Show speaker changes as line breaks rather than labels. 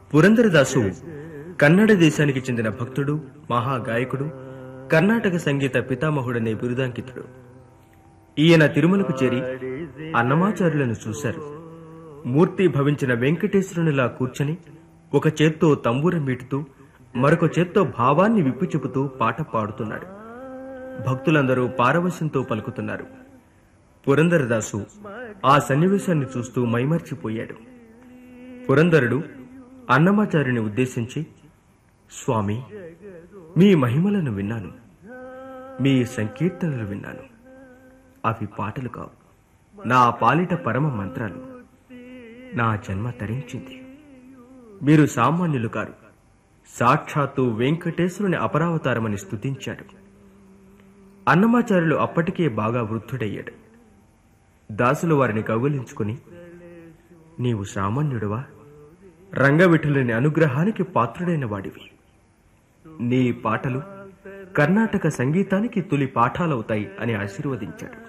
పురంధరదాసు కన్నడ దేశానికి చెందిన భక్తుడు మహాగాయకుడు కర్ణాటక సంగీత పితామహుడనే బిరుదాంకితుడు ఈయన తిరుమలకు చేరి అన్నమాచార్యులను చూశారు మూర్తి భవించిన వెంకటేశ్వరునిలా కూర్చొని ఒక చేత్తో తంబూరం మీటుతూ మరొక చేత్తో భావాన్ని విప్పి చెబుతూ పాట పాడుతున్నాడు భక్తులందరూ పారవశ్యంతో పలుకుతున్నారు పురంధరదాసు ఆ సన్నివేశాన్ని చూస్తూ మైమర్చిపోయాడు పురంధరుడు అన్నమాచార్యుని ఉద్దేశించి స్వామి మీ మహిమలను విన్నాను మీ సంకీర్తనలు విన్నాను అవి పాటలు కావు నా పాలిట పరమ మంత్రాలు నా జన్మ తరించింది మీరు సామాన్యులు కారు సాక్షాత్తు వెంకటేశ్వరుని అపరావతారమని స్తుతించాడు అన్నమాచార్యులు అప్పటికే బాగా వృద్ధుడయ్యాడు దాసులు వారిని కౌగిలించుకుని నీవు సామాన్యుడువా రంగవిఠులని అనుగ్రహానికి పాత్రుడైన వాడివి నీ పాటలు కర్ణాటక సంగీతానికి తొలి పాఠాలవుతాయి అని ఆశీర్వదించాడు